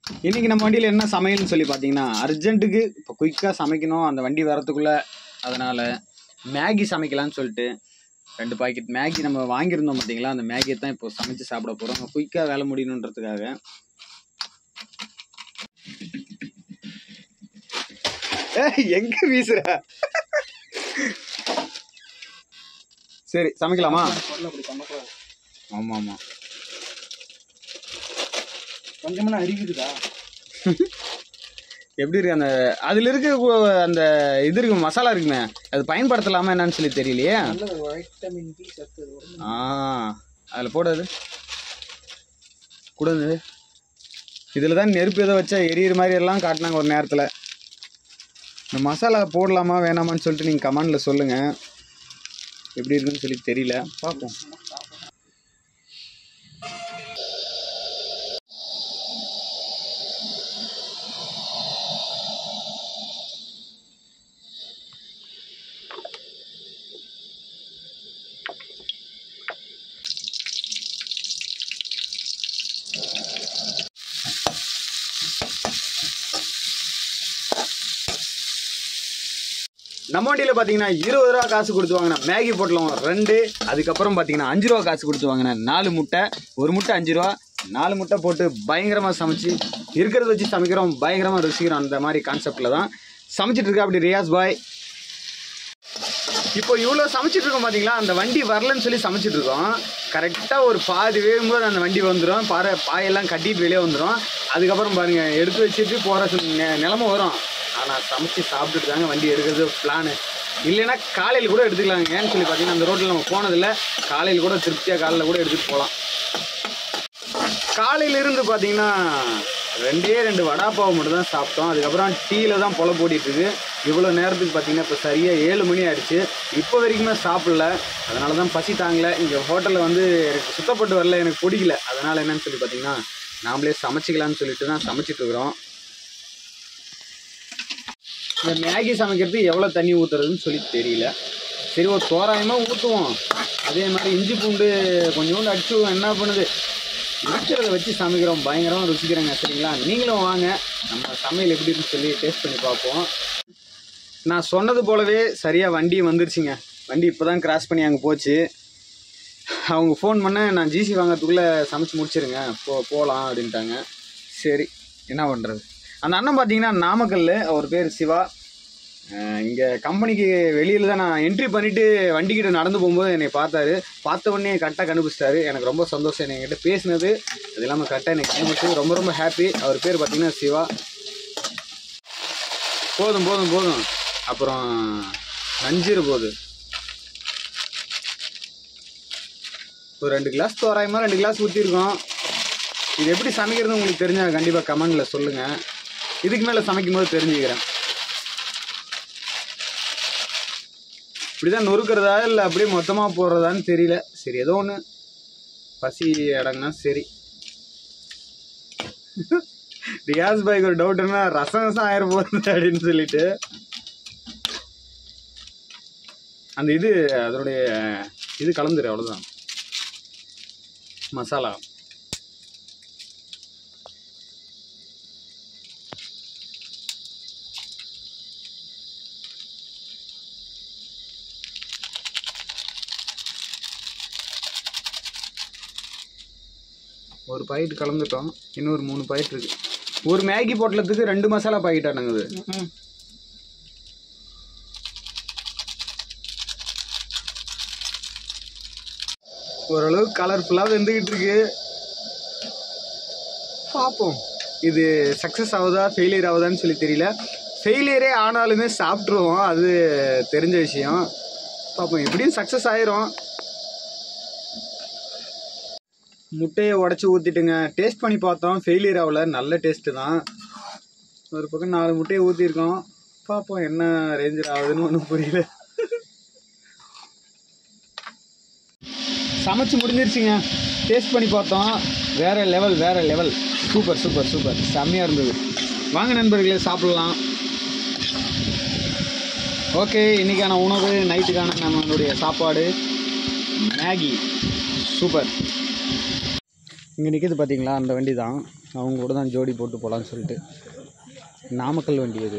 இன்னைக்கு நம்ம வண்டியில் என்ன சமையல்னு சொல்லி பார்த்தீங்கன்னா அர்ஜென்ட்டுக்கு இப்போ குயிக்காக சமைக்கணும் அந்த வண்டி வரத்துக்குள்ளே அதனால் மேகி சமைக்கலாம்னு சொல்லிட்டு ரெண்டு பாக்கெட் மேகி நம்ம வாங்கியிருந்தோம் பார்த்தீங்களா அந்த மேகியை தான் இப்போ சமைச்சு சாப்பிட போகிறோம் குயிக்காக வேலை முடியணுன்றதுக்காக ஏய், எங்க வீசுற சரி சமைக்கலாமா ஆமாம் ஆமாம் கொஞ்சமெல்லாம் அரிக்குதுடா எப்படி இருக்கு அந்த அதில் இருக்க கு- அந்த இது இருக்கு மசாலா இருக்குமே அது பயன்படுத்தலாமா என்னன்னு சொல்லி தெரியலையே நல்ல ஒரு வைட்டமின் டி சத்து இது உடம்புல. ஆ அதில் போடாது கூடாது இதில் தான் நெருப்பு ஏதோ வச்சா எரியிற மாதிரி எல்லாம் காட்டினாங்க ஒரு நேரத்தில் இந்த மசாலா போடலாமா வேணாமான்னு சொல்லிட்டு நீங்கள் கமெண்டில் சொல்லுங்கள் எப்படி இருக்குன்னு சொல்லி தெரியல பார்ப்போம் நம்ம வண்டியில் பார்த்தீங்கன்னா இருபது ரூபா காசு கொடுத்து வாங்கின மேகி பொட்டலம் ரெண்டு அதுக்கப்புறம் பார்த்தீங்கன்னா அஞ்சு ரூபா காசு கொடுத்து வாங்கின நாலு முட்டை ஒரு முட்டை அஞ்சு ரூபா நாலு முட்டை போட்டு பயங்கரமாக சமைச்சு இருக்கிறத வச்சு சமைக்கிறோம் பயங்கரமாக ருசிக்கிறோம் அந்த மாதிரி கான்செப்டில் தான் சமைச்சிட்டு இருக்கா அப்படி ரியாஸ் பாய் இப்போ இவ்வளோ சமைச்சிட்டு இருக்கோம் பார்த்தீங்களா அந்த வண்டி வரலன்னு சொல்லி சமைச்சிட்டு இருக்கோம் கரெக்டாக ஒரு பாதி வேகும்போது அந்த வண்டி வந்துடும் பாறை பாயெல்லாம் கட்டிட்டு வெளியே வந்துடும் அதுக்கப்புறம் பாருங்க எடுத்து வச்சுட்டு போகிற நிலமை வரும் ஆனால் சமைச்சு சாப்பிட்டுட்டு தாங்க வண்டி எடுக்கிறது பிளானு இல்லைன்னா காலையில் கூட எடுத்துக்கலாங்க ஏன்னு சொல்லி பார்த்தீங்கன்னா அந்த ரோட்டில் நம்ம போனதில்ல காலையில் கூட திருப்தியாக காலையில் கூட எடுத்துகிட்டு போகலாம் காலையில இருந்து பார்த்தீங்கன்னா ரெண்டே ரெண்டு வடாப்பாவை மட்டும் தான் சாப்பிட்டோம் அதுக்கப்புறம் டீயில் தான் பொல போட்டிட்டு இருக்கு இவ்வளோ நேரத்துக்கு பார்த்தீங்கன்னா இப்போ சரியாக ஏழு மணி ஆயிடுச்சு இப்போ வரைக்குமே சாப்பிடல அதனால தான் பசி தாங்கல இங்கே ஹோட்டலில் வந்து எனக்கு சுத்தப்பட்டு வரல எனக்கு பிடிக்கல அதனால் என்னன்னு சொல்லி பார்த்தீங்கன்னா நாமளே சமைச்சிக்கலாம்னு சொல்லிட்டு தான் சமைச்சிட்டு இருக்கிறோம் இந்த மேகி சமைக்கிறது எவ்வளோ தண்ணி ஊற்றுறதுன்னு சொல்லி தெரியல சரி ஒரு தோராயமாக ஊற்றுவோம் அதே மாதிரி இஞ்சி பூண்டு கொஞ்சோண்டு அடிச்சு என்ன பண்ணுது இருக்கிறத வச்சு சமைக்கிறோம் பயங்கரமாக ருசிக்கிறேங்க சரிங்களா நீங்களும் வாங்க நம்ம சமையல் எப்படி இருக்குன்னு சொல்லி டேஸ்ட் பண்ணி பார்ப்போம் நான் சொன்னது போலவே சரியாக வண்டி வந்துருச்சுங்க வண்டி இப்போ தான் கிராஸ் பண்ணி அங்கே போச்சு அவங்க ஃபோன் பண்ண நான் ஜிசி வாங்குறதுக்குள்ளே சமைச்சு முடிச்சிருங்க போ போகலாம் அப்படின்ட்டாங்க சரி என்ன பண்ணுறது அந்த அண்ணன் பார்த்தீங்கன்னா நாமக்கல் அவர் பேர் சிவா இங்கே கம்பெனிக்கு வெளியில் தான் நான் என்ட்ரி பண்ணிவிட்டு வண்டிக்கிட்ட நடந்து போகும்போது என்னை பார்த்தாரு பார்த்த உடனே கரெக்டாக கண்டுபிடிச்சிட்டாரு எனக்கு ரொம்ப சந்தோஷம் என்னை என்கிட்ட பேசினது அது இல்லாமல் கரெக்டாக எனக்கு கண்டுபிடிச்சது ரொம்ப ரொம்ப ஹாப்பி அவர் பேர் பார்த்தீங்கன்னா சிவா போதும் போதும் போதும் அப்புறம் நஞ்சிரு போகுது ஒரு ரெண்டு கிளாஸ் தோராயமாக ரெண்டு கிளாஸ் ஊற்றிருக்கோம் இது எப்படி சமைக்கிறது உங்களுக்கு தெரிஞ்சால் கண்டிப்பாக கமெண்டில் சொல்லுங்கள் இதுக்கு மேலே சமைக்கும் போது தெரிஞ்சுக்கிறேன் இப்படிதான் நொறுக்கிறதா இல்லை அப்படியே மொத்தமாக போடுறதான்னு தெரியல சரி ஏதோ ஒன்று பசி இடங்கன்னா சரி ரியாஸ் பாய்க்கு ஒரு டவுட்னா ரசம் ரசம் ஆயிரம் போகுது அப்படின்னு சொல்லிட்டு அந்த இது அதனுடைய இது கலந்துரு அவ்வளோதான் மசாலா ஒரு பாக்கெட் கலந்துட்டோம் இன்னொரு மூணு பாக்கெட் இருக்கு ஒரு மேகி பொட்டலத்துக்கு ரெண்டு மசாலா பாக்கெட் அடங்குது ம்ம். ஓரளவு கலர்ஃபுல்லாக வெந்துக்கிட்டு இருக்கு பார்ப்போம் இது சக்ஸஸ் ஆகுதா ஃபெயிலியர் ஆகுதான்னு சொல்லி தெரியல ஃபெயிலியரே ஆனாலுமே சாப்பிட்ருவோம் அது தெரிஞ்ச விஷயம் பார்ப்போம் எப்படியும் சக்ஸஸ் ஆயிரும் முட்டையை உடச்சி ஊற்றிட்டுங்க டேஸ்ட் பண்ணி பார்த்தோம் ஃபெயிலியர் ஆகல நல்ல டேஸ்ட்டு தான் ஒரு பக்கம் நாலு முட்டையை ஊற்றிருக்கோம் பார்ப்போம் என்ன ரேஞ்சில் ஆகுதுன்னு ஒன்றும் புரியல சமைச்சு முடிஞ்சிருச்சுங்க டேஸ்ட் பண்ணி பார்த்தோம் வேற லெவல் வேற லெவல் சூப்பர் சூப்பர் சூப்பர் செம்மையாக இருந்தது வாங்க நண்பர்களே சாப்பிடலாம் ஓகே இன்னைக்கான உணவு நைட்டுக்கான நம்மளுடைய சாப்பாடு மேகி சூப்பர் இங்கே நிற்கிது பார்த்தீங்களா அந்த வண்டி தான் அவங்க கூட தான் ஜோடி போட்டு போகலான்னு சொல்லிட்டு நாமக்கல் வண்டி அது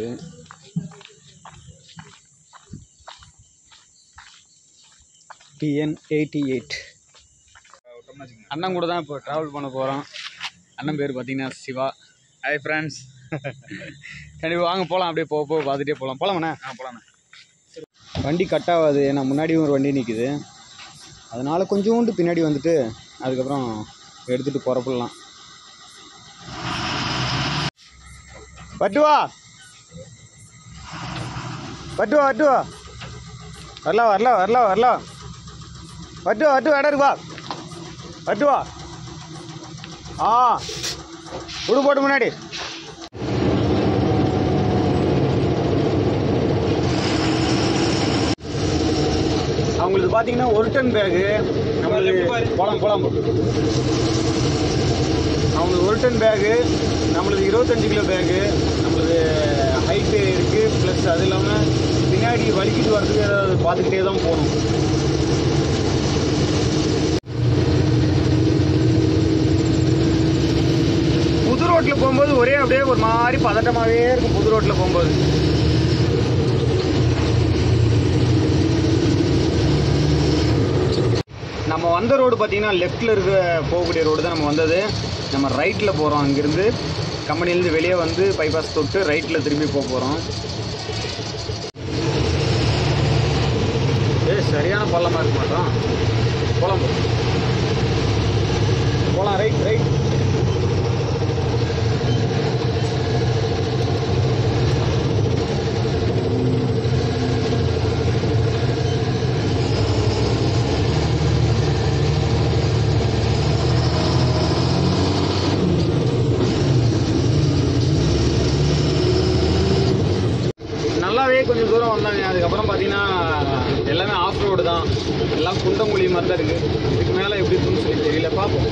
டிஎன் எயிட்டி எயிட் அண்ணன் கூட தான் இப்போ ட்ராவல் பண்ண போகிறோம் அண்ணன் பேர் பார்த்தீங்கன்னா சிவா ஹாய் ஃப்ரெண்ட்ஸ் கண்டிப்பாக வாங்க போகலாம் அப்படியே போக போக பார்த்துட்டே போகலாம் போகலாமண்ணே ஆ போலாண்ணே வண்டி கட் ஆகாது ஏன்னா முன்னாடியும் ஒரு வண்டி நிற்குது அதனால் கொஞ்சோண்டு பின்னாடி வந்துட்டு அதுக்கப்புறம் எடுத்துகிட்டு புறப்படலாம் பட்டுவா பட்டுவா பட்டுவா வரலாம் வரலாம் வரலாம் வரலாம் பட்டு வட்டு இடம் இருக்குவா பட்டுவா ஆ விடு போட்டு முன்னாடி அவங்களுக்கு பார்த்தீங்கன்னா ஒரு டன் பேகு நம்மளுக்கு போலாம் போலாம் அவங்களுக்கு ஒரு டன் பேகு நம்மளுக்கு இருபத்தஞ்சு கிலோ பேகு நம்மளுக்கு ஹைட்டு இருக்குது ப்ளஸ் அது இல்லாமல் பின்னாடி வலிக்கிட்டு வர்றதுக்கு ஏதாவது பார்த்துக்கிட்டே தான் போகணும் புது ரோட்டில் போகும்போது ஒரே அப்படியே ஒரு மாதிரி பதட்டமாகவே இருக்கும் புது ரோட்டில் போகும்போது நம்ம வந்த ரோடு பார்த்தீங்கன்னா லெஃப்ட்டில் இருக்க போகக்கூடிய ரோடு தான் நம்ம வந்தது நம்ம ரைட்டில் போகிறோம் அங்கேருந்து கம்பெனிலேருந்து வெளியே வந்து பைபாஸ் தொட்டு ரைட்டில் திரும்பி போக போகிறோம் ஏ சரியான பள்ளமாக இருக்க மாட்டோம் போகலாம் போகலாம் ரைட் ரைட் நல்லாவே கொஞ்சம் தூரம் வந்தாங்க அதுக்கப்புறம் பார்த்தீங்கன்னா எல்லாமே ஆஃப் ரோடு தான் எல்லாம் குண்டங்குழி மாதிரி தான் இருக்குது இதுக்கு மேலே எப்படி இருக்குன்னு சொல்லி தெரியல பார்ப்போம்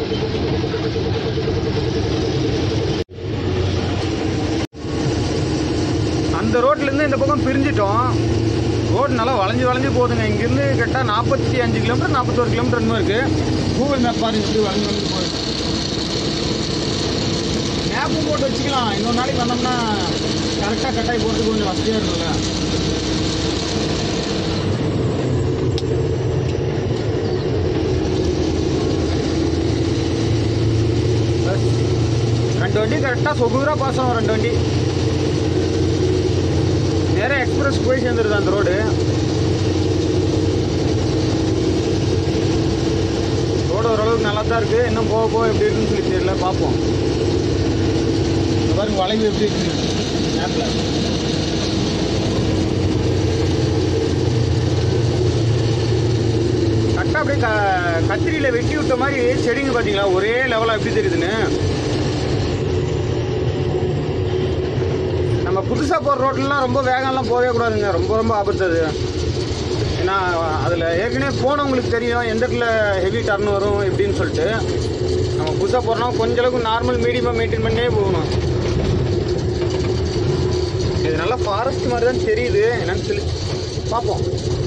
அந்த ரோட்லேருந்து இந்த பக்கம் பிரிஞ்சிட்டோம் ரோடு நல்லா வளைஞ்சு வளைஞ்சு போகுதுங்க இங்கேருந்து கரெக்டாக நாற்பத்தி அஞ்சு கிலோமீட்டர் நாற்பத்தோரு கிலோமீட்டர் என்னமோ இருக்குது கூகுள் மேப் பாருங்க எப்படி வளைஞ்சு வளைஞ்சு போகுது மேப்பும் போட்டு வச்சுக்கலாம் இன்னொரு நாளைக்கு வந்தோம்னா கரெக்டாக கட்டாயி போகிறதுக்கு கொஞ்சம் வசதியாக இருக்கும்ல பஸ் ரெண்டு வண்டி கரெக்டாக சொகுராக பாஸ் ஆகும் ரெண்டு வண்டி நேராக எக்ஸ்பிரஸ் போய் சேர்ந்துருது அந்த ரோடு ரோடு ஓரளவுக்கு நல்லா தான் இருக்குது இன்னும் போக போக எப்படி இருக்குன்னு சொல்லி தெரியல பார்ப்போம் இந்த பாருங்க வளைவு எப்படி இருக்கு மேப்பில் கரெக்டாக அப்படியே க கத்திரியில் வெட்டி விட்ட மாதிரி செடிங்க பார்த்தீங்களா ஒரே லெவலாக எப்படி தெரியுதுன்னு நம்ம புதுசாக போகிற ரோட்லலாம் ரொம்ப வேகம்லாம் போகவே கூடாதுங்க ரொம்ப ரொம்ப ஆபத்து அது ஏன்னா அதில் ஏற்கனவே போனவங்களுக்கு தெரியும் எந்த இடத்துல ஹெவி டர்ன் வரும் எப்படின்னு சொல்லிட்டு நம்ம புதுசாக போகிறோம்னா கொஞ்ச அளவுக்கு நார்மல் மீடியமாக மெயின்டைன் பண்ணே போகணும் இது நல்லா ஃபாரஸ்ட் மாதிரி தான் தெரியுது என்னன்னு சொல்லி பார்ப்போம்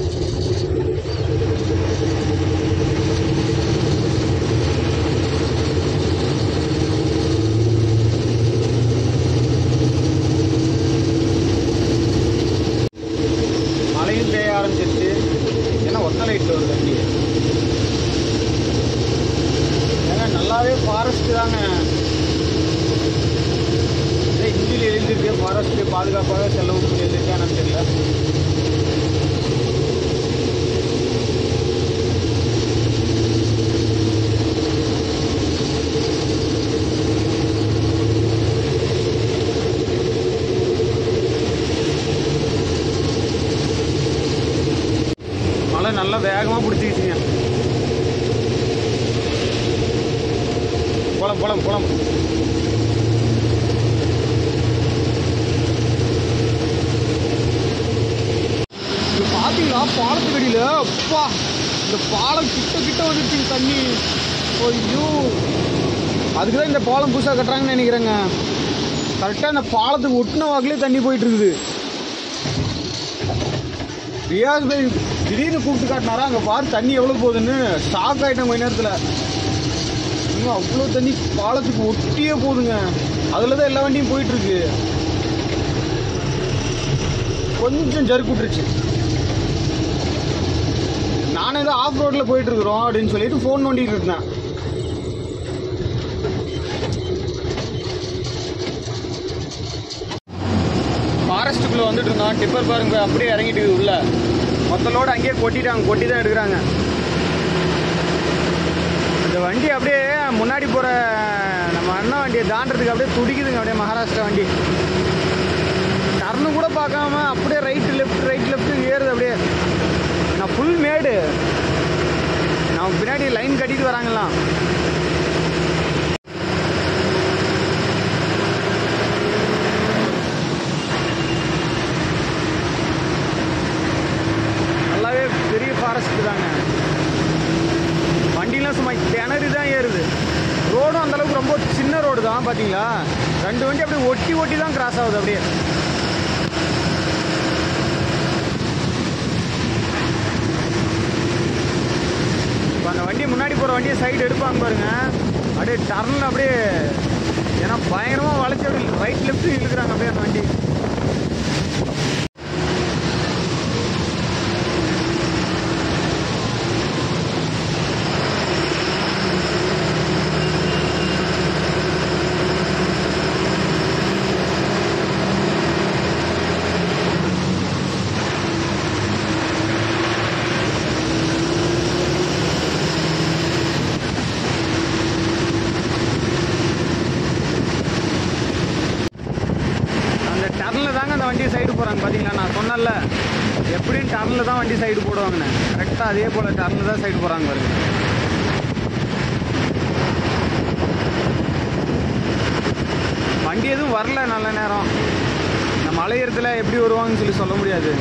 மழையும் பெய்ய ஆரம்பிச்சிருச்சு ஏன்னா ஒத்த லைட் வருது வண்டி ஏங்க நல்லாவே ஃபாரஸ்ட் தாங்க இதே ஹிந்தியில் எழுதியிருக்கு ஃபாரஸ்ட் பாதுகாப்பாக செல்லவும் எழுதியிருக்கா என்னன்னு தெரியல மழை நல்லா வேகமாக பிடிச்சிக்கிச்சுங்க போலாம் போலாம் போலாம் இது பார்த்தீங்களா பாலத்து வெடியில் அப்பா இந்த பாலம் கிட்ட கிட்ட வந்துருச்சுங்க தண்ணி ஐயோ அதுக்கு தான் இந்த பாலம் புதுசாக கட்டுறாங்கன்னு நினைக்கிறேங்க கரெக்டாக இந்த பாலத்துக்கு ஒட்டின வாக்கிலே தண்ணி போயிட்டு இருக்குது ரியாஸ் பாய் திடீர்னு கூப்பிட்டு காட்டினாரா அங்கே பாரு தண்ணி எவ்வளோ போகுதுன்னு ஸ்டாக் ஆகிட்டேன் கொஞ்ச நேரத்தில் இன்னும் அவ்வளோ தண்ணி பாலத்துக்கு ஒட்டியே போகுதுங்க அதில் தான் எல்லா வண்டியும் போயிட்டு இருக்கு கொஞ்சம் ஜருக்கு விட்டுருச்சு நானே ஏதோ ஆஃப் ரோட்டில் போயிட்டு இருக்கிறோம் அப்படின்னு சொல்லிட்டு ஃபோன் நோண்டிட்டு இருந்தேன் ஃபாரஸ்ட்டுக்குள்ளே வந்துட்டு இருந்தோம் டிப்பர் பாருங்க அப்படியே இறங்கிட்டு இருக்குது உள்ள மொத்த லோடு அங்கேயே கொட்டிட்டாங்க கொட்டி தான் எடுக்கிறாங்க இந்த வண்டி அப்படியே முன்னாடி போகிற நம்ம அண்ணா வண்டியை தாண்டறதுக்கு அப்படியே துடிக்குதுங்க அப்படியே மகாராஷ்டிரா வண்டி டர்னு கூட பார்க்காம அப்படியே ரைட்டு லெஃப்ட் ரைட் லெஃப்ட் ஏறுது அப்படியே நான் ஃபுல் மேடு நான் பின்னாடி லைன் கட்டிட்டு வராங்களாம் நல்லாவே பெரிய ஃபாரஸ்ட் தாங்க வண்டிலாம் சும்மா திணறி தான் ஏறுது ரோடும் அந்த அளவுக்கு ரொம்ப சின்ன ரோடு தான் பார்த்தீங்களா ரெண்டு வண்டி அப்படியே ஒட்டி ஒட்டி தான் கிராஸ் ஆகுது அப்படியே இப்போ அந்த வண்டி முன்னாடி போகிற வண்டியை சைடு எடுப்பாங்க பாருங்க அப்படியே டர்னில் அப்படியே ஏன்னா பயங்கரமாக வளைச்சி அப்படி ரைட் லெஃப்ட் இழுக்கிறாங்க அப்படியே அந்த வண்டி அந்த டர்னில் தாங்க அந்த வண்டியை சைடு போகிறாங்க பார்த்தீங்களா நான் சொன்னேன்ல எப்படியும் டர்னில் தான் வண்டி சைடு போடுவாங்கண்ணே கரெக்டாக அதே போல் டர்னில் தான் சைடு போகிறாங்க பாருங்க வண்டி எதுவும் வரல நல்ல நேரம் இந்த மலையறத்தில் எப்படி வருவாங்கன்னு சொல்லி சொல்ல முடியாது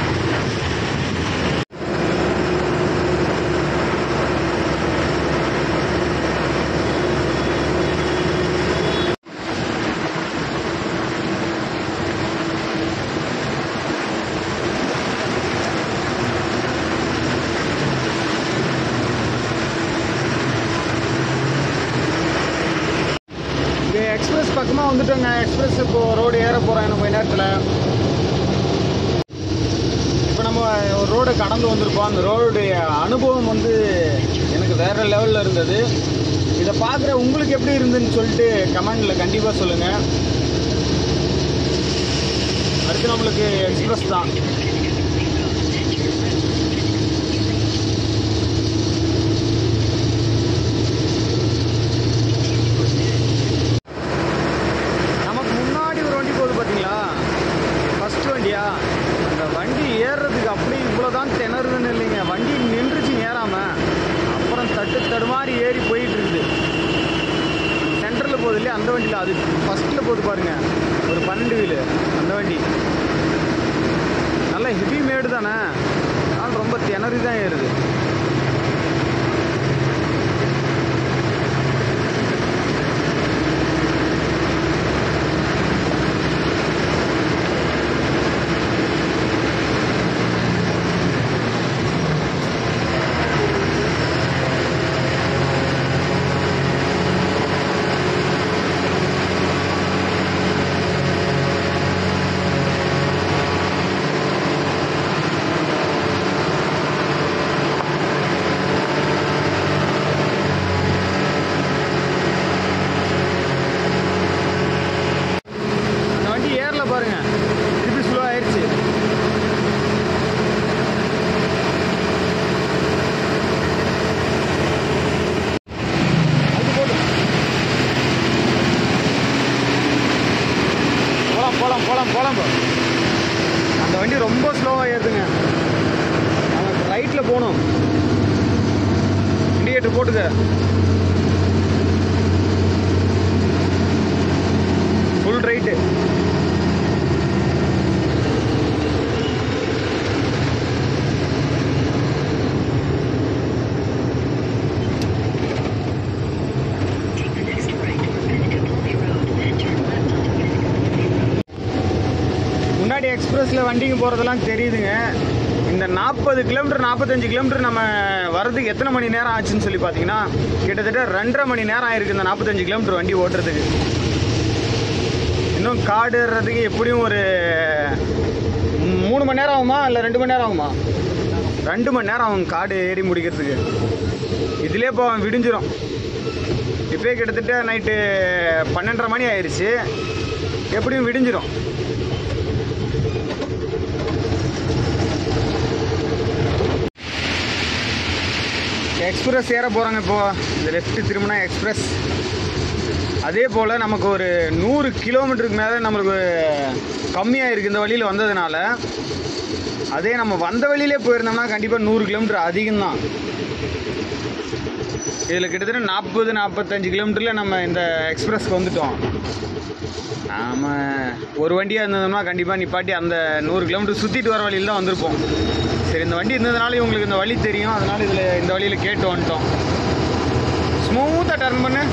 இங்கே எக்ஸ்பிரஸ் பக்கமாக வந்துட்டோங்க எக்ஸ்பிரஸ் இப்போ ரோடு ஏற போகிறோம் இன்னும் கொஞ்ச நேரத்தில் இப்போ நம்ம ஒரு ரோடை கடந்து வந்திருக்கோம் அந்த ரோடுடைய அனுபவம் வந்து எனக்கு வேறு லெவலில் இருந்தது இதை பார்க்குற உங்களுக்கு எப்படி இருந்துன்னு சொல்லிட்டு கமெண்டில் கண்டிப்பாக சொல்லுங்கள் அடுத்து நம்மளுக்கு எக்ஸ்பிரஸ் தான் நமக்கு முன்னாடி ஒரு வண்டி போகுது பார்த்தீங்களா ஃபர்ஸ்ட் வண்டியா அந்த வண்டி ஏறுறதுக்கு அப்படி இவ்வளோதான் திணறுதுன்னு இல்லைங்க வண்டி நின்றுச்சு ஏறாம அப்புறம் தட்டு தடுமாறி ஏறி போயிட்டு இருக்குது சென்டரில் போகுது இல்லையா அந்த வண்டியில் அது ஃபஸ்ட்டில் போகுது பாருங்க ஒரு பன்னெண்டு வீலு அந்த வண்டி நல்ல ஹெவி மேடு தானே அதனால் ரொம்ப திணறி தான் ஏறுது அந்த வண்டி ஏறல பாருங்க திருப்பி ஸ்லோ ஆயிடுச்சு அது போடு. போலாம் போலாம் போலாம் போலாம் bro. அந்த வண்டி ரொம்ப ஸ்லோவாக ஏறுதுங்க நமக்கு ரைட்டில் போகணும் இண்டிகேட்டர் போட்டுக்க full right Take the next right toward Penicapoli Road, then turn left onto Penicapoli. முன்னாடி எக்ஸ்பிரஸில் வண்டிங்க போகிறதெல்லாம் தெரியுதுங்க இந்த நாற்பது கிலோமீட்டர் நாற்பத்தஞ்சு கிலோமீட்டர் நம்ம வரதுக்கு எத்தனை மணி நேரம் ஆச்சுன்னு சொல்லி பார்த்தீங்கன்னா கிட்டத்தட்ட ரெண்டரை மணி நேரம் ஆயிருக்கு இந்த நாற்பத்தஞ்சு கிலோமீட்டர் வண்டி ஓட்டுறதுக்கு இன்னும் காடு ஏறுறதுக்கு எப்படியும் ஒரு மூணு மணி நேரம் ஆகுமா இல்லை ரெண்டு மணி நேரம் ஆகுமா ரெண்டு மணி நேரம் ஆகும் காடு ஏறி முடிக்கிறதுக்கு இதுலேயே இப்போ விடிஞ்சிரும் இப்போயே கிட்டத்தட்ட நைட்டு பன்னெண்டரை மணி ஆயிடுச்சு எப்படியும் விடிஞ்சிரும் எக்ஸ்பிரஸ் ஏற போகிறாங்க இப்போ இந்த லெஃப்ட் திரும்பினா எக்ஸ்பிரஸ் அதே போல் நமக்கு ஒரு நூறு கிலோமீட்டருக்கு மேலே நம்மளுக்கு கம்மியாக இருக்குது இந்த வழியில் வந்ததுனால அதே நம்ம வந்த வழியிலே போயிருந்தோம்னா கண்டிப்பாக நூறு கிலோமீட்டர் அதிகம்தான் இதில் கிட்டத்தட்ட நாற்பது நாற்பத்தஞ்சு கிலோமீட்டரில் நம்ம இந்த எக்ஸ்பிரஸ்க்கு வந்துட்டோம் நாம் ஒரு வண்டியாக இருந்ததுன்னா கண்டிப்பாக நிப்பாட்டி அந்த நூறு கிலோமீட்டர் சுற்றிட்டு வர வழியில் தான் வந்திருப்போம் சரி இந்த வண்டி இருந்ததுனால இவங்களுக்கு இந்த வழி தெரியும் அதனால இதில் இந்த வழியில் கேட்டு வந்துட்டோம் ஸ்மூத்தாக டர்ன் பண்ணு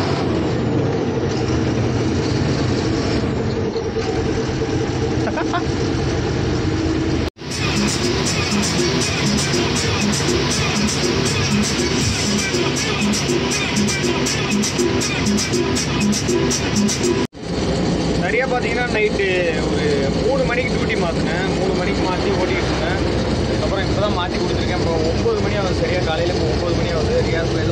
சரியாக பார்த்தீங்கன்னா நைட்டு ஒரு மூணு மணிக்கு டியூட்டி மாற்றினேன் மூணு மணிக்கு மாற்றி ஓட்டிக்கிட்டு இருந்தேன் அதுக்கப்புறம் இப்போ தான் மாற்றி கொடுத்துருக்கேன் இப்போ ஒம்பது மணி ஆகுது சரியாக காலையில் இப்போ ஒம்பது மணி ஆகுது ரியாஸ்